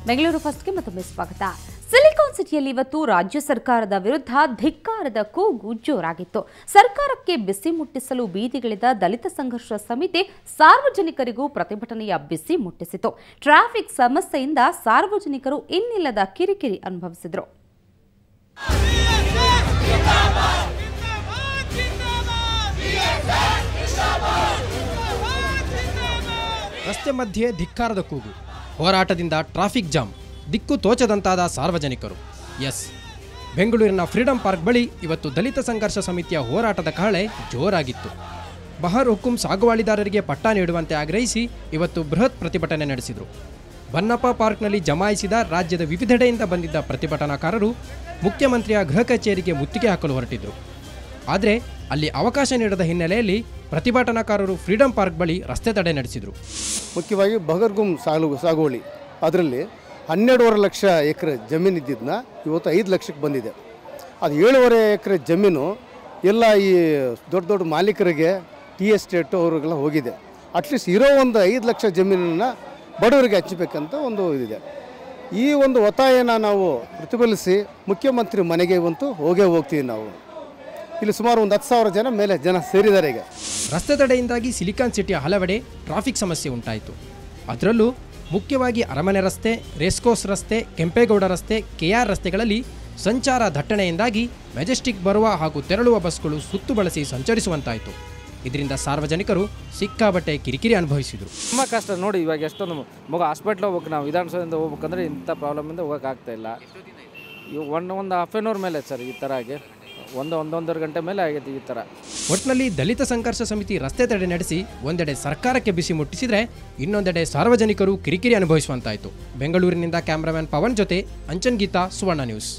ಬೆಂಗಳೂರು ಫಸ್ಟ್ಗೆ ಮತ್ತೊಮ್ಮೆ ಸ್ವಾಗತ ಸಿಲಿಕಾನ್ ಸಿಟಿಯಲ್ಲಿ ಇವತ್ತು ರಾಜ್ಯ ಸರ್ಕಾರದ ವಿರುದ್ಧ ಧಿಕ್ಕಾರದ ಕೂಗು ಜೋರಾಗಿತ್ತು ಸರ್ಕಾರಕ್ಕೆ ಬಿಸಿ ಮುಟ್ಟಿಸಲು ಬೀದಿಗಿಳಿದ ದಲಿತ ಸಂಘರ್ಷ ಸಮಿತಿ ಸಾರ್ವಜನಿಕರಿಗೂ ಪ್ರತಿಭಟನೆಯ ಬಿಸಿ ಮುಟ್ಟಿಸಿತು ಟ್ರಾಫಿಕ್ ಸಮಸ್ಯೆಯಿಂದ ಸಾರ್ವಜನಿಕರು ಇನ್ನಿಲ್ಲದ ಕಿರಿಕಿರಿ ಅನುಭವಿಸಿದರು ರಸ್ತೆ ಮಧ್ಯೆ ಧಿಕ್ಕಾರದ ಕೂಗು ಹೋರಾಟದಿಂದ ಟ್ರಾಫಿಕ್ ಜಾಮ್ ದಿಕ್ಕು ತೋಚದಂತಾದ ಸಾರ್ವಜನಿಕರು ಎಸ್ ಬೆಂಗಳೂರಿನ ಫ್ರೀಡಂ ಪಾರ್ಕ್ ಬಳಿ ಇವತ್ತು ದಲಿತ ಸಂಘರ್ಷ ಸಮಿತಿಯ ಹೋರಾಟದ ಕಹಳೆ ಜೋರಾಗಿತ್ತು ಬಹರ್ ಹುಕುಂ ಸಾಗುವಳಿದಾರರಿಗೆ ಪಟ್ಟ ನೀಡುವಂತೆ ಆಗ್ರಹಿಸಿ ಇವತ್ತು ಬೃಹತ್ ಪ್ರತಿಭಟನೆ ನಡೆಸಿದರು ಬನ್ನಪ್ಪ ಪಾರ್ಕ್ನಲ್ಲಿ ಜಮಾಯಿಸಿದ ರಾಜ್ಯದ ವಿವಿಧೆಡೆಯಿಂದ ಬಂದಿದ್ದ ಪ್ರತಿಭಟನಾಕಾರರು ಮುಖ್ಯಮಂತ್ರಿಯ ಗೃಹ ಕಚೇರಿಗೆ ಮುತ್ತಿಗೆ ಹಾಕಲು ಹೊರಟಿದ್ರು ಆದರೆ ಅಲ್ಲಿ ಅವಕಾಶ ನೀಡದ ಹಿನ್ನೆಲೆಯಲ್ಲಿ ಪ್ರತಿಭಟನಾಕಾರರು ಫ್ರೀಡಂ ಪಾರ್ಕ್ ಬಳಿ ರಸ್ತೆ ತಡೆ ನಡೆಸಿದರು ಮುಖ್ಯವಾಗಿ ಬಗರ್ಗುಮ್ ಸಾಲು ಸಾಗುವಳಿ ಅದರಲ್ಲಿ ಹನ್ನೆರಡೂವರೆ ಲಕ್ಷ ಎಕರೆ ಜಮೀನು ಇದ್ದಿದ್ದನ್ನ ಇವತ್ತು ಐದು ಲಕ್ಷಕ್ಕೆ ಬಂದಿದೆ ಅದು ಏಳುವರೆ ಎಕರೆ ಜಮೀನು ಎಲ್ಲ ಈ ದೊಡ್ಡ ದೊಡ್ಡ ಮಾಲೀಕರಿಗೆ ಟಿ ಎಸ್ಟೇಟು ಅವ್ರಿಗೆಲ್ಲ ಹೋಗಿದೆ ಅಟ್ಲೀಸ್ಟ್ ಇರೋ ಒಂದು ಐದು ಲಕ್ಷ ಜಮೀನನ್ನು ಬಡವರಿಗೆ ಹಚ್ಚಬೇಕಂತ ಒಂದು ಇದಿದೆ ಈ ಒಂದು ಒತ್ತಾಯನ ನಾವು ಪ್ರತಿಫಲಿಸಿ ಮುಖ್ಯಮಂತ್ರಿ ಮನೆಗೆ ಇವತ್ತು ಹೋಗೇ ಹೋಗ್ತೀವಿ ನಾವು ಇಲ್ಲಿ ಸುಮಾರು ಒಂದು ಹತ್ತು ಸಾವಿರ ಜನ ಮೇಲೆ ಜನ ಸೇರಿದ್ದಾರೆ ಈಗ ರಸ್ತೆ ತಡೆಯಿಂದಾಗಿ ಸಿಲಿಕಾನ್ ಸಿಟಿಯ ಹಲವೆಡೆ ಟ್ರಾಫಿಕ್ ಸಮಸ್ಯೆ ಉಂಟಾಯಿತು ಅದರಲ್ಲೂ ಮುಖ್ಯವಾಗಿ ಅರಮನೆ ರಸ್ತೆ ರೇಸ್ಕೋರ್ಸ್ ರಸ್ತೆ ಕೆಂಪೇಗೌಡ ರಸ್ತೆ ಕೆಆರ್ ರಸ್ತೆಗಳಲ್ಲಿ ಸಂಚಾರ ದಟ್ಟಣೆಯಿಂದಾಗಿ ಮೆಜೆಸ್ಟಿಕ್ ಬರುವ ಹಾಗೂ ತೆರಳುವ ಬಸ್ಗಳು ಸುತ್ತು ಬಳಸಿ ಸಂಚರಿಸುವಂತಾಯಿತು ಇದರಿಂದ ಸಾರ್ವಜನಿಕರು ಸಿಕ್ಕಾಬಟ್ಟೆ ಕಿರಿಕಿರಿ ಅನುಭವಿಸಿದರು ತುಂಬ ಕಷ್ಟ ನೋಡಿ ಇವಾಗ ಎಷ್ಟೊಂದು ಮಗ ಹಾಸ್ಪಿಟ್ಲ್ ಹೋಗ್ಬೇಕು ನಾವು ವಿಧಾನಸೌಧದಿಂದ ಹೋಗ್ಬೇಕಂದ್ರೆ ಇಂಥ ಪ್ರಾಬ್ಲಮಿಂದ ಹೋಗೋಕ್ಕಾಗ್ತಾ ಇಲ್ಲ ಇವಾಗ ಒಂದು ಒಂದು ಹಾಫ್ ಆನ್ ಅವರ್ ಮೇಲೆ ಸರ್ ಈ ಥರ ಆಗಿ ಒಂದು ಒಂದೊಂದೂವರೆ ಗಂಟೆ ಮೇಲೆ ಆಗೈತೆ ಈ ಥರ ಒಟ್ನಲ್ಲಿ ದಲಿತ ಸಂಘರ್ಷ ಸಮಿತಿ ರಸ್ತೆ ತಡೆ ನಡೆಸಿ ಒಂದೆಡೆ ಸರ್ಕಾರಕ್ಕೆ ಬಿಸಿ ಮುಟ್ಟಿಸಿದ್ರೆ ಇನ್ನೊಂದೆಡೆ ಸಾರ್ವಜನಿಕರು ಕಿರಿಕಿರಿ ಅನುಭವಿಸುವಂತಾಯಿತು ಬೆಂಗಳೂರಿನಿಂದ ಕ್ಯಾಮ್ರಾಮನ್ ಪವನ್ ಜೊತೆ ಅಂಚನ್ ಗೀತಾ ಸುವರ್ಣ ನ್ಯೂಸ್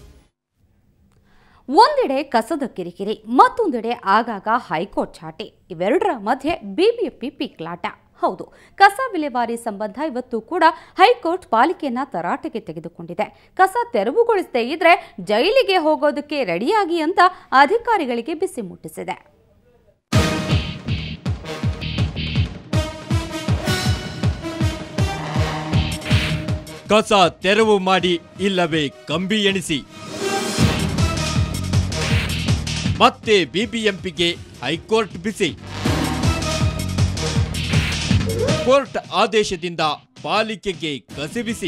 ಒಂದೆಡೆ ಕಸದ ಕಿರಿಕಿರಿ ಮತ್ತೊಂದೆಡೆ ಆಗಾಗ ಹೈಕೋರ್ಟ್ ಚಾಟಿ ಇವೆರಡರ ಮಧ್ಯೆ ಬಿಬಿಎಂಪಿ ಪೀಕ್ಲಾಟ ಹೌದು ಕಸ ವಿಲೇವಾರಿ ಸಂಬಂಧ ಇವತ್ತು ಕೂಡ ಹೈಕೋರ್ಟ್ ಪಾಲಿಕೆಯನ್ನ ತರಾಟೆಗೆ ತೆಗೆದುಕೊಂಡಿದೆ ಕಸ ತೆರವುಗೊಳಿಸದೇ ಇದ್ರೆ ಜೈಲಿಗೆ ಹೋಗೋದಕ್ಕೆ ರೆಡಿಯಾಗಿ ಅಂತ ಅಧಿಕಾರಿಗಳಿಗೆ ಬಿಸಿ ಮುಟ್ಟಿಸಿದೆ ಕಸ ತೆರವು ಮಾಡಿ ಇಲ್ಲವೇ ಕಂಬಿ ಎಣಿಸಿ ಮತ್ತೆ ಬಿಬಿಎಂಪಿಗೆ ಹೈಕೋರ್ಟ್ ಬಿಸಿ ಕೋರ್ಟ್ ಆದೇಶದಿಂದ ಪಾಲಿಕೆಗೆ ಕಸಿಬಿಸಿ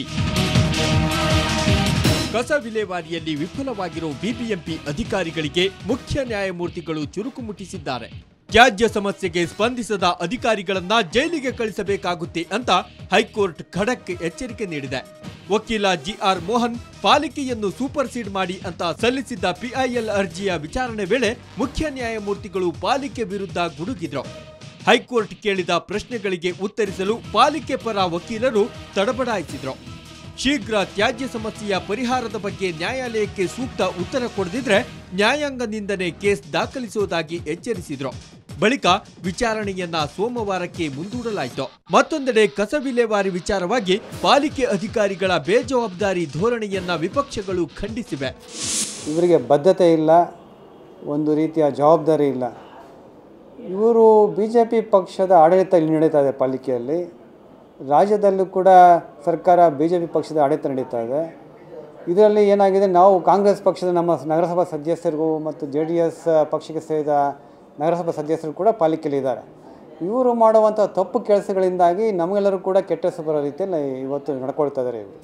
ಕಸ ವಿಲೇವಾರಿಯಲ್ಲಿ ವಿಫಲವಾಗಿರೋ ಬಿಬಿಎಂಪಿ ಅಧಿಕಾರಿಗಳಿಗೆ ಮುಖ್ಯ ನ್ಯಾಯಮೂರ್ತಿಗಳು ಚುರುಕು ಮುಟ್ಟಿಸಿದ್ದಾರೆ ತ್ಯಾಜ್ಯ ಸಮಸ್ಯೆಗೆ ಸ್ಪಂದಿಸದ ಅಧಿಕಾರಿಗಳನ್ನ ಜೈಲಿಗೆ ಕಳಿಸಬೇಕಾಗುತ್ತೆ ಅಂತ ಹೈಕೋರ್ಟ್ ಖಡಕ್ ಎಚ್ಚರಿಕೆ ನೀಡಿದೆ ವಕೀಲ ಜಿಆರ್ ಮೋಹನ್ ಪಾಲಿಕೆಯನ್ನು ಸೂಪರ್ ಸೀಡ್ ಮಾಡಿ ಅಂತ ಸಲ್ಲಿಸಿದ್ದ ಪಿಐಎಲ್ ಅರ್ಜಿಯ ವಿಚಾರಣೆ ವೇಳೆ ಮುಖ್ಯ ನ್ಯಾಯಮೂರ್ತಿಗಳು ಪಾಲಿಕೆ ವಿರುದ್ಧ ಗುಡುಗಿದ್ರು ಹೈಕೋರ್ಟ್ ಕೇಳಿದ ಪ್ರಶ್ನೆಗಳಿಗೆ ಉತ್ತರಿಸಲು ಪಾಲಿಕೆ ಪರ ವಕೀಲರು ತಡಬಡಾಯಿಸಿದ್ರು ಶೀಘ್ರ ತ್ಯಾಜ್ಯ ಸಮಸ್ಯೆಯ ಪರಿಹಾರದ ಬಗ್ಗೆ ನ್ಯಾಯಾಲಯಕ್ಕೆ ಸೂಕ್ತ ಉತ್ತರ ಕೊಡದಿದ್ರೆ ನ್ಯಾಯಾಂಗ ನಿಂದನೆ ಕೇಸ್ ದಾಖಲಿಸುವುದಾಗಿ ಎಚ್ಚರಿಸಿದ್ರು ಬಳಿಕ ವಿಚಾರಣೆಯನ್ನ ಸೋಮವಾರಕ್ಕೆ ಮುಂದೂಡಲಾಯಿತು ಮತ್ತೊಂದೆಡೆ ಕಸ ವಿಲೇವಾರಿ ವಿಚಾರವಾಗಿ ಪಾಲಿಕೆ ಅಧಿಕಾರಿಗಳ ಬೇಜವಾಬ್ದಾರಿ ಧೋರಣೆಯನ್ನ ವಿಪಕ್ಷಗಳು ಖಂಡಿಸಿವೆ ಇವರಿಗೆ ಬದ್ಧತೆ ಇಲ್ಲ ಒಂದು ರೀತಿಯ ಜವಾಬ್ದಾರಿ ಇಲ್ಲ ಇವರು ಬಿ ಜೆ ಪಿ ಪಕ್ಷದ ಆಡಳಿತ ಇಲ್ಲಿ ನಡೀತಾ ಇದೆ ಪಾಲಿಕೆಯಲ್ಲಿ ರಾಜ್ಯದಲ್ಲೂ ಕೂಡ ಸರ್ಕಾರ ಬಿ ಜೆ ಪಿ ಪಕ್ಷದ ಆಡಳಿತ ನಡೀತಾ ಇದೆ ಇದರಲ್ಲಿ ಏನಾಗಿದೆ ನಾವು ಕಾಂಗ್ರೆಸ್ ಪಕ್ಷದ ನಮ್ಮ ನಗರಸಭಾ ಸದಸ್ಯರಿಗೂ ಮತ್ತು ಜೆ ಡಿ ಎಸ್ ಪಕ್ಷಕ್ಕೆ ಸೇರಿದ ನಗರಸಭಾ ಸದಸ್ಯರು ಕೂಡ ಪಾಲಿಕೆಯಲ್ಲಿ ಇದ್ದಾರೆ ಇವರು ಮಾಡುವಂಥ ತಪ್ಪು ಕೆಲಸಗಳಿಂದಾಗಿ ನಮಗೆಲ್ಲರೂ ಕೂಡ ಕೆಟ್ಟ ಹೆಸರು ಬರೋ ರೀತಿಯಲ್ಲಿ ಇವತ್ತು ನಡ್ಕೊಳ್ತಾ ಇದ್ದಾರೆ ಇವರು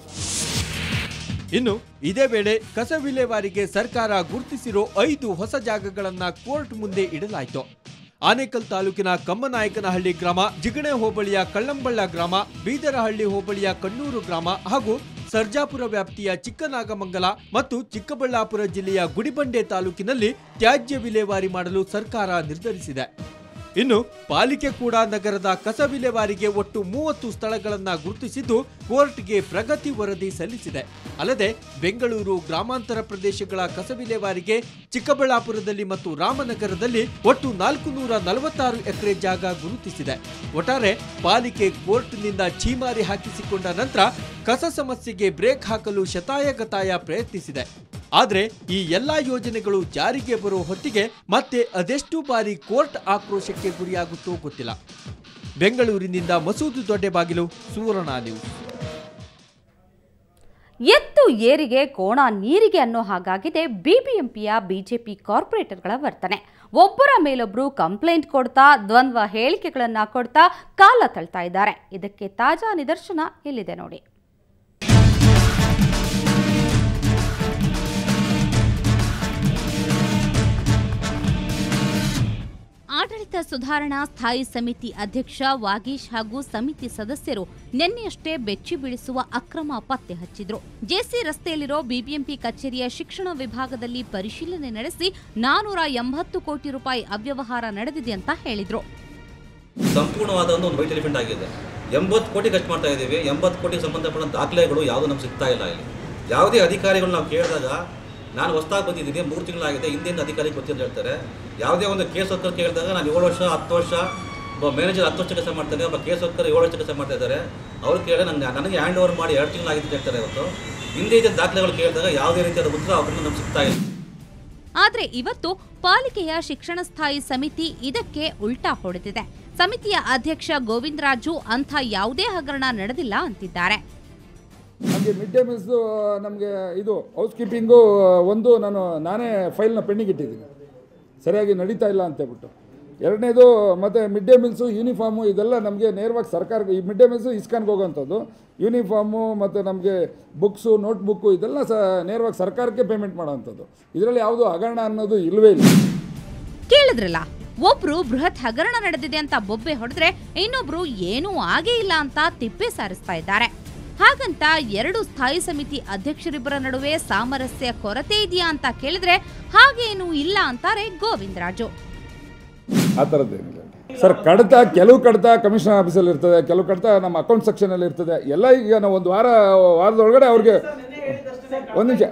ಇನ್ನು ಇದೇ ವೇಳೆ ಕಸ ವಿಲೇವಾರಿಗೆ ಸರ್ಕಾರ ಗುರುತಿಸಿರೋ ಐದು ಹೊಸ ಜಾಗಗಳನ್ನ ಕೋರ್ಟ್ ಮುಂದೆ ಇಡಲಾಯಿತು ಆನೇಕಲ್ ತಾಲೂಕಿನ ಕಮ್ಮನಾಯಕನಹಳ್ಳಿ ಗ್ರಾಮ ಜಿಗಣೆ ಹೋಬಳಿಯ ಕಳ್ಳಂಬಳ್ಳ ಗ್ರಾಮ ಬೀದರಹಳ್ಳಿ ಹೋಬಳಿಯ ಕಣ್ಣೂರು ಗ್ರಾಮ ಹಾಗೂ ಸರ್ಜಾಪುರ ವ್ಯಾಪ್ತಿಯ ಚಿಕ್ಕನಾಗಮಂಗಲ ಮತ್ತು ಚಿಕ್ಕಬಳ್ಳಾಪುರ ಜಿಲ್ಲೆಯ ಗುಡಿಬಂಡೆ ತಾಲೂಕಿನಲ್ಲಿ ತ್ಯಾಜ್ಯ ವಿಲೇವಾರಿ ಮಾಡಲು ಸರ್ಕಾರ ನಿರ್ಧರಿಸಿದೆ ಇನ್ನು ಪಾಲಿಕೆ ಕೂಡ ನಗರದ ಕಸ ವಿಲೇವಾರಿಗೆ ಒಟ್ಟು ಮೂವತ್ತು ಸ್ಥಳಗಳನ್ನ ಗುರುತಿಸಿದ್ದು ಕೋರ್ಟ್ಗೆ ಪ್ರಗತಿ ವರದಿ ಸಲ್ಲಿಸಿದೆ ಅಲ್ಲದೆ ಬೆಂಗಳೂರು ಗ್ರಾಮಾಂತರ ಪ್ರದೇಶಗಳ ಕಸ ವಿಲೇವಾರಿಗೆ ಚಿಕ್ಕಬಳ್ಳಾಪುರದಲ್ಲಿ ಮತ್ತು ರಾಮನಗರದಲ್ಲಿ ಒಟ್ಟು ನಾಲ್ಕು ನೂರ ನಲವತ್ತಾರು ಎಕರೆ ಜಾಗ ಗುರುತಿಸಿದೆ ಒಟ್ಟಾರೆ ಪಾಲಿಕೆ ಕೋರ್ಟ್ನಿಂದ ಛೀಮಾರಿ ಹಾಕಿಸಿಕೊಂಡ ನಂತರ ಕಸ ಸಮಸ್ಯೆಗೆ ಬ್ರೇಕ್ ಹಾಕಲು ಶತಾಯಗತಾಯ ಪ್ರಯತ್ನಿಸಿದೆ ಆದ್ರೆ ಈ ಎಲ್ಲಾ ಯೋಜನೆಗಳು ಜಾರಿಗೆ ಬರೋ ಹೊತ್ತಿಗೆ ಮತ್ತೆ ಅದೆಷ್ಟು ಬಾರಿ ಕೋರ್ಟ್ ಆಕ್ರೋಶಕ್ಕೆ ಗುರಿಯಾಗುತ್ತೋ ಗೊತ್ತಿಲ್ಲ ಬೆಂಗಳೂರಿನಿಂದ ಮಸೂದು ದೊಡ್ಡಬಾಗಿಲು ಸುವರ್ಣ ನ್ಯೂಸ್ ಎತ್ತು ಏರಿಗೆ ಕೋಣ ನೀರಿಗೆ ಅನ್ನೋ ಹಾಗಾಗಿದೆ ಬಿಬಿಎಂಪಿಯ ಬಿಜೆಪಿ ಕಾರ್ಪೊರೇಟರ್ಗಳ ವರ್ತನೆ ಒಬ್ಬರ ಮೇಲೊಬ್ಬರು ಕಂಪ್ಲೇಂಟ್ ಕೊಡ್ತಾ ದ್ವಂದ್ವ ಹೇಳಿಕೆಗಳನ್ನ ಕೊಡ್ತಾ ಕಾಲ ತಳ್ತಾ ಇದ್ದಾರೆ ಇದಕ್ಕೆ ತಾಜಾ ನಿದರ್ಶನ ಇಲ್ಲಿದೆ ನೋಡಿ ಆಡಳಿತ ಸುಧಾರಣಾ ಸ್ಥಾಯಿ ಸಮಿತಿ ಅಧ್ಯಕ್ಷ ವಾಗೀಶ್ ಹಾಗೂ ಸಮಿತಿ ಸದಸ್ಯರು ನಿನ್ನೆಯಷ್ಟೇ ಬೆಚ್ಚಿ ಬೀಳಿಸುವ ಅಕ್ರಮ ಪತ್ತೆ ಹಚ್ಚಿದ್ರು ಜೆಸಿ ರಸ್ತೆಯಲ್ಲಿರೋ ಬಿಬಿಎಂಪಿ ಕಚೇರಿಯ ಶಿಕ್ಷಣ ವಿಭಾಗದಲ್ಲಿ ಪರಿಶೀಲನೆ ನಡೆಸಿ ನಾನೂರ ಎಂಬತ್ತು ಕೋಟಿ ರೂಪಾಯಿ ಅವ್ಯವಹಾರ ನಡೆದಿದೆ ಅಂತ ಹೇಳಿದ್ರು ಸಂಪೂರ್ಣವಾದ ಒಂದು ವೈಟ್ ಎಲಿಫೆಂಟ್ ಆಗಿದೆ ಎಂಬತ್ತು ಕೋಟಿ ಖರ್ಚು ಮಾಡ್ತಾ ಇದ್ದೀವಿ ಎಂಬತ್ತು ಕೋಟಿಗೆ ಸಂಬಂಧಪಟ್ಟ ದಾಖಲೆಗಳು ಯಾವುದು ನಮ್ಗೆ ಸಿಗ್ತಾ ಇಲ್ಲ ಇಲ್ಲಿ ಯಾವುದೇ ಅಧಿಕಾರಿಗಳು ನಾವು ಕೇಳಿದಾಗ ನಾನು ಹೊಸ್ದಾಗಿ ಬಂದಿದ್ದೀನಿ ಮೂರು ತಿಂಗಳಾಗಿದೆ ಹಿಂದಿನ ಅಧಿಕಾರಿಗೆ ಗೊತ್ತಿಲ್ಲ ಹೇಳ್ತಾರೆ ಯಾವುದೇ ಒಂದು ಕೇಸ್ ವರ್ಕರ್ ಕೇಳಿದಾಗ ನಾನು ಏಳು ವರ್ಷ ಹತ್ತು ವರ್ಷ ಒಬ್ಬ ಮ್ಯಾನೇಜರ್ ಹತ್ತು ವರ್ಷ ಕೆಲಸ ಮಾಡ್ತಾರೆ ಒಬ್ಬ ಕೇಸ್ ವರ್ಕರ್ ಏಳು ವರ್ಷ ಕೆಲಸ ಮಾಡ್ತಾ ಇದ್ದಾರೆ ಅವ್ರು ಕೇಳಿ ನನಗೆ ನನಗೆ ಹ್ಯಾಂಡ್ ಓವರ್ ಮಾಡಿ ಎರಡು ತಿಂಗಳಾಗಿದೆ ಅಂತ ಹೇಳ್ತಾರೆ ಇವತ್ತು ಹಿಂದೆ ಇದ್ದ ದಾಖಲೆಗಳು ಕೇಳಿದಾಗ ಯಾವುದೇ ರೀತಿಯಾದ ಉತ್ತರ ಅವ್ರಿಂದ ನಮ್ಗೆ ಸಿಗ್ತಾ ಇಲ್ಲ ಆದ್ರೆ ಇವತ್ತು ಪಾಲಿಕೆಯ ಶಿಕ್ಷಣ ಸ್ಥಾಯಿ ಸಮಿತಿ ಇದಕ್ಕೆ ಉಲ್ಟಾ ಹೊಡೆದಿದೆ ಸಮಿತಿಯ ಅಧ್ಯಕ್ಷ ಗೋವಿಂದರಾಜು ಅಂಥ ಯಾವುದೇ ಹಗರಣ ನಡೆದಿಲ್ಲ ಅಂತಿದ್ದಾರೆ ನಮಗೆ ಮಿಡ್ ಡೇ ಮೀಲ್ಸು ನಮಗೆ ಇದು ಹೌಸ್ ಕೀಪಿಂಗು ಒಂದು ನಾನು ನಾನೇ ಫೈಲ್ನ ಪೆಂಡಿಂಗ್ ಇಟ್ಟಿದ್ದೀನಿ ಸರಿಯಾಗಿ ನಡೀತಾ ಇಲ್ಲ ಅಂತೇಳ್ಬಿಟ್ಟು ಎರಡನೇದು ಮತ್ತು ಮಿಡ್ ಡೇ ಮೀಲ್ಸು ಯೂನಿಫಾರ್ಮು ಇದೆಲ್ಲ ನಮಗೆ ನೇರವಾಗಿ ಸರ್ಕಾರಕ್ಕೆ ಈ ಮಿಡ್ ಡೇ ಮೀಲ್ಸು ಇಸ್ಕಾನ್ಗೆ ಹೋಗೋವಂಥದ್ದು ಯೂನಿಫಾರ್ಮು ಮತ್ತು ನಮಗೆ ಬುಕ್ಸು ನೋಟ್ಬುಕ್ಕು ಇದೆಲ್ಲ ಸ ನೇರವಾಗಿ ಸರ್ಕಾರಕ್ಕೆ ಪೇಮೆಂಟ್ ಮಾಡೋವಂಥದ್ದು ಇದರಲ್ಲಿ ಯಾವುದು ಹಗರಣ ಅನ್ನೋದು ಇಲ್ಲವೇ ಇಲ್ಲ ಕೇಳಿದ್ರಲ್ಲ ಒಬ್ರು ಬೃಹತ್ ಹಗರಣ ನಡೆದಿದೆ ಅಂತ ಬೊಬ್ಬೆ ಹೊಡೆದ್ರೆ ಇನ್ನೊಬ್ರು ಏನೂ ಆಗೇ ಇಲ್ಲ ಅಂತ ತಿಪ್ಪೆ ಸಾರಿಸ್ತಾ ಇದ್ದಾರೆ ಹಾಗಂತ ಎರಡು ಸ್ಥಾಯಿ ಸಮಿತಿ ಅಧ್ಯಕ್ಷರಿಬ್ಬರ ನಡುವೆ ಸಾಮರಸ್ಯ ಕೊರತೆ ಇದೆಯಾ ಅಂತ ಕೇಳಿದ್ರೆ ಹಾಗೇನೂ ಇಲ್ಲ ಅಂತಾರೆ ಗೋವಿಂದರಾಜು ಆ ಥರದ್ದೇನಿಲ್ಲ ಸರ್ ಕಡತ ಕೆಲವು ಕಡತ ಕಮಿಷನರ್ ಆಫೀಸಲ್ಲಿ ಇರ್ತದೆ ಕೆಲವು ಕಡತ ನಮ್ಮ ಅಕೌಂಟ್ ಸೆಕ್ಷನಲ್ಲಿ ಇರ್ತದೆ ಎಲ್ಲ ಈಗ ನಾವು ಒಂದು ವಾರ ವಾರದೊಳಗಡೆ ಅವ್ರಿಗೆ ಒಂದು ನಿಮಿಷ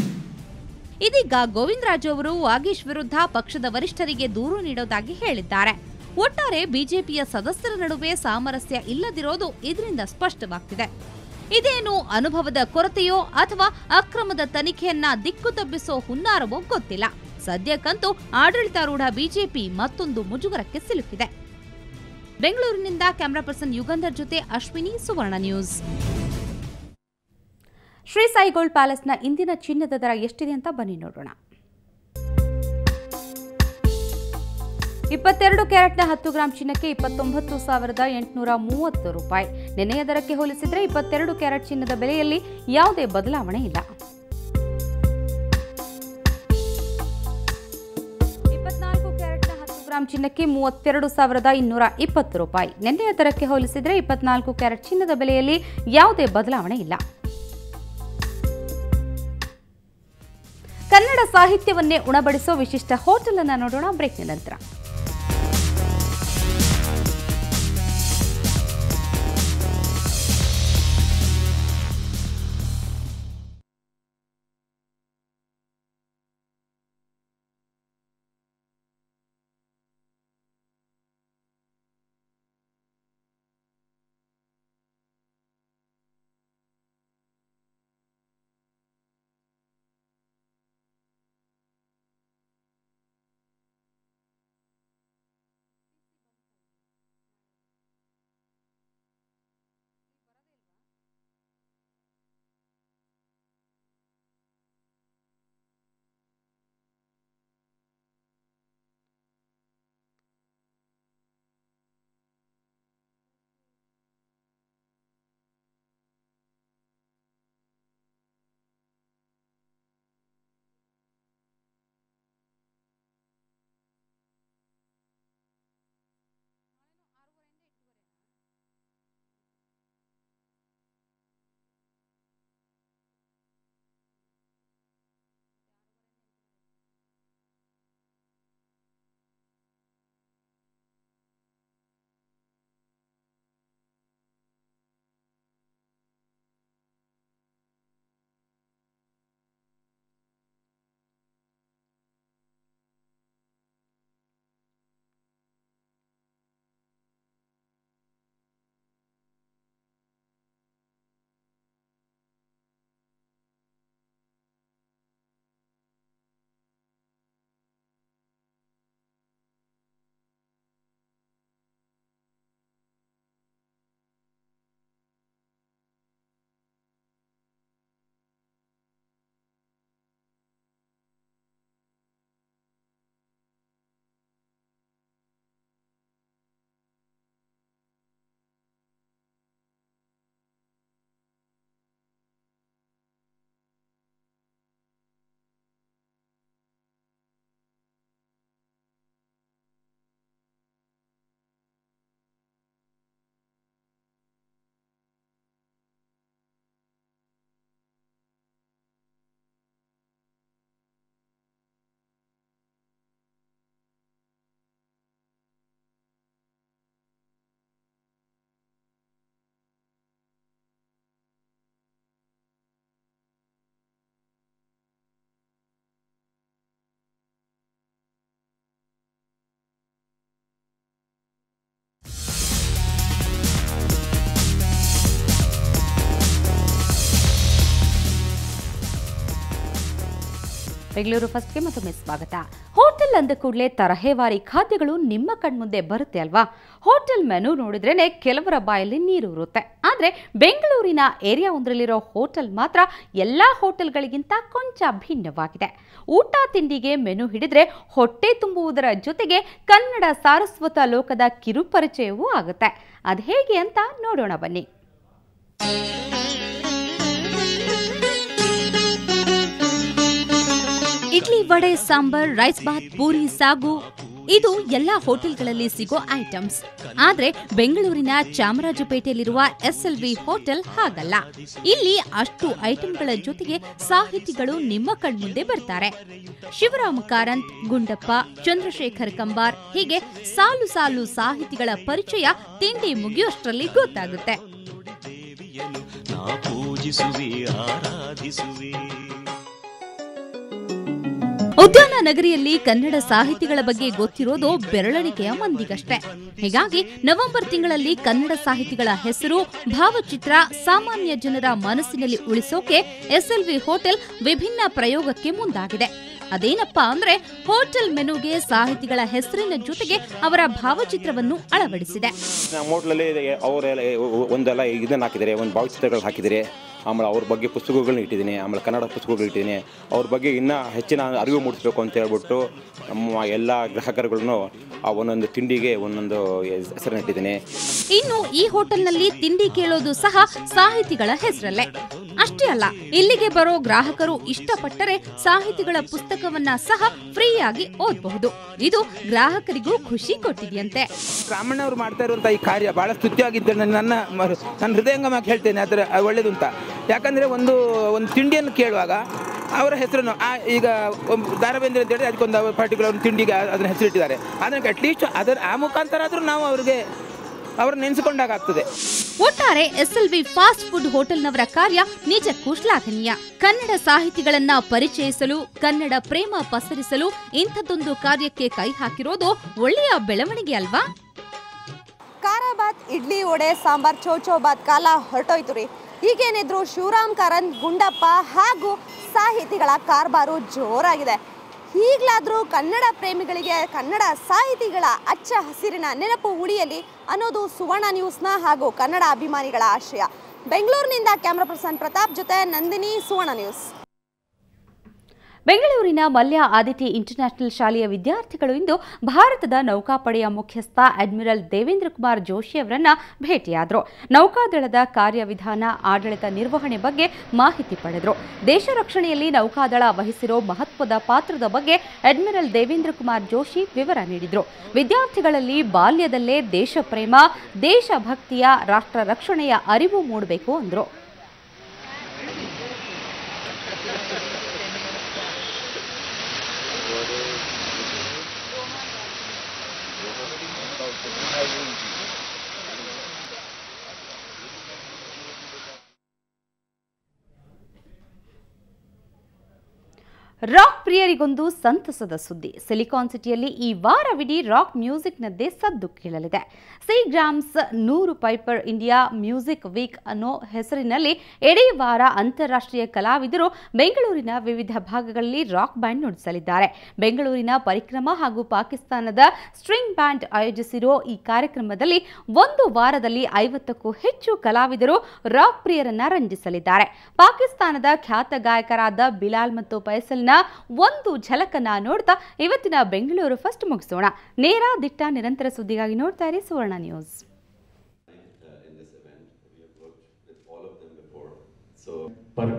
ಇದೀಗ ಗೋವಿಂದರಾಜು ಅವರು ವಾಗೀಶ್ ವಿರುದ್ಧ ಪಕ್ಷದ ವರಿಷ್ಠರಿಗೆ ದೂರು ನೀಡೋದಾಗಿ ಹೇಳಿದ್ದಾರೆ ಒಟ್ಟಾರೆ ಬಿಜೆಪಿಯ ಸದಸ್ಯರ ನಡುವೆ ಸಾಮರಸ್ಯ ಇಲ್ಲದಿರೋದು ಇದರಿಂದ ಸ್ಪಷ್ಟವಾಗ್ತಿದೆ ಇದೇನು ಅನುಭವದ ಕೊರತೆಯೋ ಅಥವಾ ಅಕ್ರಮದ ತನಿಖೆಯನ್ನ ದಿಕ್ಕು ತಪ್ಪಿಸೋ ಹುನ್ನಾರವೋ ಗೊತ್ತಿಲ್ಲ ಸದ್ಯಕ್ಕಂತೂ ಆಡಳಿತಾರೂಢ ಬಿಜೆಪಿ ಮತ್ತೊಂದು ಮುಜುಗರಕ್ಕೆ ಸಿಲುಕಿದೆ ಬೆಂಗಳೂರಿನಿಂದ ಕ್ಯಾಮರಾ ಪರ್ಸನ್ ಯುಗಂಧರ್ ಜೊತೆ ಅಶ್ವಿನಿ ಸುವರ್ಣ ನ್ಯೂಸ್ ಶ್ರೀ ಸಾಯಿ ಗೋಲ್ಡ್ ಪ್ಯಾಲೇಸ್ನ ಇಂದಿನ ಚಿನ್ನದ ದರ ಎಷ್ಟಿದೆ ಅಂತ ಬನ್ನಿ ನೋಡೋಣ ಇಪ್ಪತ್ತೆರಡು ಕ್ಯಾರೆಟ್ನ ಹತ್ತು ಗ್ರಾಂ ಚಿನ್ನಕ್ಕೆ ಇಪ್ಪತ್ತೊಂಬತ್ತು ಸಾವಿರದ ಎಂಟುನೂರ ಮೂವತ್ತು ರೂಪಾಯಿ ನಿನ್ನೆಯ ದರಕ್ಕೆ ಹೋಲಿಸಿದ್ರೆ ಇಪ್ಪತ್ತೆರಡು ಕ್ಯಾರೆಟ್ ಚಿನ್ನದ ಬೆಲೆಯಲ್ಲಿ ಯಾವುದೇ ಬದಲಾವಣೆ ಇಲ್ಲ ಇಪ್ಪತ್ನಾಲ್ಕು ಕ್ಯಾರೆಟ್ನ ಹತ್ತು ಗ್ರಾಂ ಚಿನ್ನಕ್ಕೆ ಮೂವತ್ತೆರಡು ಸಾವಿರದ ಇನ್ನೂರ ಇಪ್ಪತ್ತು ರೂಪಾಯಿ ನಿನ್ನೆಯ ದರಕ್ಕೆ ಹೋಲಿಸಿದ್ರೆ ಇಪ್ಪತ್ನಾಲ್ಕು ಕ್ಯಾರೆಟ್ ಚಿನ್ನದ ಬೆಲೆಯಲ್ಲಿ ಯಾವುದೇ ಬದಲಾವಣೆ ಇಲ್ಲ ಕನ್ನಡ ಸಾಹಿತ್ಯವನ್ನೇ ಉಣಬಡಿಸೋ ವಿಶಿಷ್ಟ ಹೋಟೆಲ್ ಅನ್ನ ನೋಡೋಣ ಬ್ರೇಕ್ನ ನಂತರ ಬೆಂಗಳೂರು ಫಸ್ಟ್ಗೆ ಮತ್ತೊಮ್ಮೆ ಸ್ವಾಗತ ಹೋಟೆಲ್ ಅಂದ ಕೂಡಲೇ ತರಹೇವಾರಿ ಖಾದ್ಯಗಳು ನಿಮ್ಮ ಕಣ್ಮುಂದೆ ಬರುತ್ತೆ ಅಲ್ವಾ ಹೋಟೆಲ್ ಮೆನು ನೋಡಿದ್ರೇನೆ ಕೆಲವರ ಬಾಯಲ್ಲಿ ನೀರು ಇರುತ್ತೆ ಆದರೆ ಬೆಂಗಳೂರಿನ ಏರಿಯಾ ಒಂದರಲ್ಲಿರೋ ಹೋಟೆಲ್ ಮಾತ್ರ ಎಲ್ಲ ಹೋಟೆಲ್ಗಳಿಗಿಂತ ಕೊಂಚ ಭಿನ್ನವಾಗಿದೆ ಊಟ ತಿಂಡಿಗೆ ಮೆನು ಹಿಡಿದ್ರೆ ಹೊಟ್ಟೆ ತುಂಬುವುದರ ಜೊತೆಗೆ ಕನ್ನಡ ಸಾರಸ್ವತ ಲೋಕದ ಕಿರುಪರಿಚಯವೂ ಆಗುತ್ತೆ ಅದು ಹೇಗೆ ಅಂತ ನೋಡೋಣ ಬನ್ನಿ ಇಡ್ಲಿ ವಡೆ ಸಾಂಬಾರ್ ರೈಸ್ ಬಾತ್ ಪೂರಿ ಸಾಗು ಇದು ಎಲ್ಲ ಹೋಟೆಲ್ಗಳಲ್ಲಿ ಸಿಗೋ ಐಟಮ್ಸ್ ಆದ್ರೆ ಬೆಂಗಳೂರಿನ ಚಾಮರಾಜಪೇಟೆಯಲ್ಲಿರುವ ಎಸ್ಎಲ್ವಿ ಹೋಟೆಲ್ ಹಾಗಲ್ಲ ಇಲ್ಲಿ ಅಷ್ಟು ಐಟಂಗಳ ಜೊತೆಗೆ ಸಾಹಿತಿಗಳು ನಿಮ್ಮ ಕಣ್ಮುಂದೆ ಬರ್ತಾರೆ ಶಿವರಾಮ ಕಾರಂತ್ ಗುಂಡಪ್ಪ ಚಂದ್ರಶೇಖರ್ ಕಂಬಾರ್ ಹೀಗೆ ಸಾಲು ಸಾಲು ಸಾಹಿತಿಗಳ ಪರಿಚಯ ತಿಂಡಿ ಮುಗಿಯೋಷ್ಟರಲ್ಲಿ ಗೊತ್ತಾಗುತ್ತೆ ನಾ ಪೂಜಿಸುವೆ ಆರಾಧಿಸುವೆ ಉದ್ಯಾನ ನಗರಿಯಲ್ಲಿ ಕನ್ನಡ ಸಾಹಿತಿಗಳ ಬಗ್ಗೆ ಗೊತ್ತಿರೋದು ಬೆರಳೆಣಿಕೆಯ ಮಂದಿಗಷ್ಟೇ ಹೀಗಾಗಿ ನವೆಂಬರ್ ತಿಂಗಳಲ್ಲಿ ಕನ್ನಡ ಸಾಹಿತಿಗಳ ಹೆಸರು ಭಾವಚಿತ್ರ ಸಾಮಾನ್ಯ ಜನರ ಮನಸ್ಸಿನಲ್ಲಿ ಉಳಿಸೋಕೆ ಎಸ್ಎಲ್ವಿ ಹೋಟೆಲ್ ವಿಭಿನ್ನ ಪ್ರಯೋಗಕ್ಕೆ ಮುಂದಾಗಿದೆ ಅದೇನಪ್ಪಾ ಅಂದ್ರೆ ಹೋಟೆಲ್ ಮೆನುಗೆ ಸಾಹಿತಿಗಳ ಹೆಸರಿನ ಜೊತೆಗೆ ಅವರ ಭಾವಚಿತ್ರವನ್ನು ಅಳವಡಿಸಿದೆ ನಮ್ಮ ಹೋಟ್ಲಲ್ಲಿ ಅವರೆಲ್ಲ ಒಂದೆಲ್ಲ ಇದನ್ನು ಹಾಕಿದ್ದಾರೆ ಒಂದು ಭಾವಚಿತ್ರಗಳು ಹಾಕಿದ್ದಾರೆ ಆಮೇಲೆ ಅವ್ರ ಬಗ್ಗೆ ಪುಸ್ತಕಗಳನ್ನ ಇಟ್ಟಿದ್ದೀನಿ ಆಮೇಲೆ ಕನ್ನಡ ಪುಸ್ತಕಗಳು ಇಟ್ಟಿದ್ದೀನಿ ಅವ್ರ ಬಗ್ಗೆ ಇನ್ನೂ ಹೆಚ್ಚಿನ ಅರಿವು ಮೂಡಿಸ್ಬೇಕು ಅಂತ ಹೇಳ್ಬಿಟ್ಟು ನಮ್ಮ ಎಲ್ಲ ಗ್ರಾಹಕರುಗಳನ್ನು ಆ ಒಂದೊಂದು ತಿಂಡಿಗೆ ಒಂದೊಂದು ಹೆಸರನ್ನ ಇಟ್ಟಿದ್ದೀನಿ ಇನ್ನು ಈ ಹೋಟೆಲ್ನಲ್ಲಿ ತಿಂಡಿ ಕೇಳೋದು ಸಹ ಸಾಹಿತಿಗಳ ಹೆಸರಲ್ಲೇ ಅಷ್ಟೇ ಅಲ್ಲ ಇಲ್ಲಿಗೆ ಬರೋ ಗ್ರಾಹಕರು ಇಷ್ಟಪಟ್ಟರೆ ಸಾಹಿತಿಗಳ ಪುಸ್ತಕವನ್ನ ಸಹ ಫ್ರೀಯಾಗಿ ಓದಬಹುದು ಇದು ಗ್ರಾಹಕರಿಗೂ ಖುಷಿ ಕೊಟ್ಟಿದೆಯಂತೆ ರಾಮಣ್ಣವ್ರು ಮಾಡ್ತಾ ಇರುವಂಥ ಈ ಕಾರ್ಯ ಭಾಳ ಸ್ತುತ್ಯವಾಗಿದ್ದ ನನ್ನ ಮ- ನನ್ನ ಹೃದಯಂಗಮವಾಗಿ ಹೇಳ್ತೇನೆ ಅದರ ಅದು ಒಳ್ಳೇದು ಅಂತ ಯಾಕಂದರೆ ಒಂದು ಒಂದು ತಿಂಡಿಯನ್ನು ಕೇಳುವಾಗ ಅವರ ಹೆಸರನ್ನು ಆ ಈಗ ಒಂದು ದಾರಬೇಂದ್ರ ಅಂತ ಹೇಳಿ ಅದಕ್ಕೊಂದು ಪರ್ಟಿಕ್ಯುಲರ್ ಒಂದು ತಿಂಡಿಗೆ ಆ- ಅದನ್ನ ಹೆಸರಿಟ್ಟಿದ್ದಾರೆ ಅದಕ್ಕೆ ಅಟ್ಲೀಸ್ಟ್ ಅದರ ಆ ಮುಖಾಂತರ ಆದರೂ ನಾವು ಅವ್ರಿಗೆ ಅವ್ರನ್ನ ನೆನೆಸಿಕೊಂಡಾಗ ಆಗ್ತದೆ ಒಟ್ಟಾರೆ ಎಸ್ಎಲ್ವಿ ಫಾಸ್ಟ್ ಫುಡ್ ಹೋಟೆಲ್ನವರ ಕಾರ್ಯ ನಿಜಕ್ಕೂ ಶ್ಲಾಘನೀಯ ಕನ್ನಡ ಸಾಹಿತಿಗಳನ್ನ ಪರಿಚಯಿಸಲು ಕನ್ನಡ ಪ್ರೇಮ ಪಸರಿಸಲು ಇಂಥದ್ದೊಂದು ಕಾರ್ಯಕ್ಕೆ ಕೈ ಹಾಕಿರೋದು ಒಳ್ಳೆಯ ಬೆಳವಣಿಗೆ ಅಲ್ವಾ ಖಾರಾಬಾತ್ ಇಡ್ಲಿ ವಡೆ ಸಾಂಬಾರ್ ಚೌಚೌಬಾತ್ ಕಾಲ ಹೊರಟೋಯ್ತು ರೀ ಈಗೇನಿದ್ರು ಶಿವರಾಮ್ ಕಾರಂತ್ ಗುಂಡಪ್ಪ ಹಾಗೂ ಸಾಹಿತಿಗಳ ಕಾರ್ಬಾರು ಜೋರಾಗಿದೆ ಈಗಲಾದರೂ ಕನ್ನಡ ಪ್ರೇಮಿಗಳಿಗೆ ಕನ್ನಡ ಸಾಹಿತಿಗಳ ಅಚ್ಚ ಹಸಿರಿನ ನೆನಪು ಉಳಿಯಲಿ ಅನ್ನೋದು ಸುವರ್ಣ ನ್ಯೂಸ್ನ ಹಾಗೂ ಕನ್ನಡ ಅಭಿಮಾನಿಗಳ ಆಶಯ ಬೆಂಗಳೂರಿನಿಂದ ಕ್ಯಾಮ್ರಾ ಪರ್ಸನ್ ಪ್ರತಾಪ್ ಜೊತೆ ನಂದಿನಿ ಸುವರ್ಣ ನ್ಯೂಸ್ ಬೆಂಗಳೂರಿನ ಮಲ್ಯ ಆದಿತಿ ಇಂಟರ್ನ್ಯಾಷನಲ್ ಶಾಲೆಯ ವಿದ್ಯಾರ್ಥಿಗಳು ಇಂದು ಭಾರತದ ನೌಕಾಪಡೆಯ ಮುಖ್ಯಸ್ಥ ಅಡ್ಮಿರಲ್ ದೇವೇಂದ್ರ ಕುಮಾರ್ ಜೋಶಿ ಅವರನ್ನ ಭೇಟಿಯಾದರು ನೌಕಾದಳದ ಕಾರ್ಯವಿಧಾನ ಆಡಳಿತ ನಿರ್ವಹಣೆ ಬಗ್ಗೆ ಮಾಹಿತಿ ಪಡೆದರು ದೇಶ ರಕ್ಷಣೆಯಲ್ಲಿ ನೌಕಾದಳ ವಹಿಸಿರೋ ಮಹತ್ವದ ಪಾತ್ರದ ಬಗ್ಗೆ ಅಡ್ಮಿರಲ್ ದೇವೇಂದ್ರ ಕುಮಾರ್ ಜೋಶಿ ವಿವರ ನೀಡಿದರು ವಿದ್ಯಾರ್ಥಿಗಳಲ್ಲಿ ಬಾಲ್ಯದಲ್ಲೇ ದೇಶ ಪ್ರೇಮ ದೇಶಭಕ್ತಿಯ ರಾಷ್ಟ್ರ ರಕ್ಷಣೆಯ ಅರಿವು ಮೂಡಬೇಕು ಅಂದರು ರಾಕ್ ಪ್ರಿಯರಿಗೊಂದು ಸಂತಸದ ಸುದ್ದಿ ಸಿಲಿಕಾನ್ ಸಿಟಿಯಲ್ಲಿ ಈ ವಾರವಿಡೀ ರಾಕ್ ಮ್ಯೂಸಿಕ್ನದ್ದೇ ಸದ್ದು ಕೇಳಲಿದೆ ಸಿ ಗ್ರಾಮ್ಸ್ ನೂರು ಪೈಪರ್ ಇಂಡಿಯಾ ಮ್ಯೂಸಿಕ್ ವೀಕ್ ಅನ್ನೋ ಹೆಸರಿನಲ್ಲಿ ಇಡೀ ವಾರ ಅಂತಾರಾಷ್ಟ್ರೀಯ ಕಲಾವಿದರು ಬೆಂಗಳೂರಿನ ವಿವಿಧ ಭಾಗಗಳಲ್ಲಿ ರಾಕ್ ಬ್ಯಾಂಡ್ ನುಡಿಸಲಿದ್ದಾರೆ ಬೆಂಗಳೂರಿನ ಪರಿಕ್ರಮ ಹಾಗೂ ಪಾಕಿಸ್ತಾನದ ಸ್ಟ್ರಿಂಗ್ ಬ್ಯಾಂಡ್ ಆಯೋಜಿಸಿರೋ ಈ ಕಾರ್ಯಕ್ರಮದಲ್ಲಿ ಒಂದು ವಾರದಲ್ಲಿ ಐವತ್ತಕ್ಕೂ ಹೆಚ್ಚು ಕಲಾವಿದರು ರಾಕ್ ಪ್ರಿಯರನ್ನ ರಂಜಿಸಲಿದ್ದಾರೆ ಪಾಕಿಸ್ತಾನದ ಖ್ಯಾತ ಗಾಯಕರಾದ ಬಿಲಾಲ್ ಮತ್ತು ಫೈಸಲ್ನ ಒಂದು ಝಲಕನ್ನ ನೋಡ್ತಾ ಇವತ್ತಿನ ಬೆಂಗಳೂರು ಫಸ್ಟ್ ಮುಗಿಸೋಣ ನೇರ ದಿಟ್ಟ ನಿರಂತರ ಸುದ್ದಿಗಾಗಿ ನೋಡ್ತಾ ಇರಿ ಸುವರ್ಣ ನ್ಯೂಸ್ per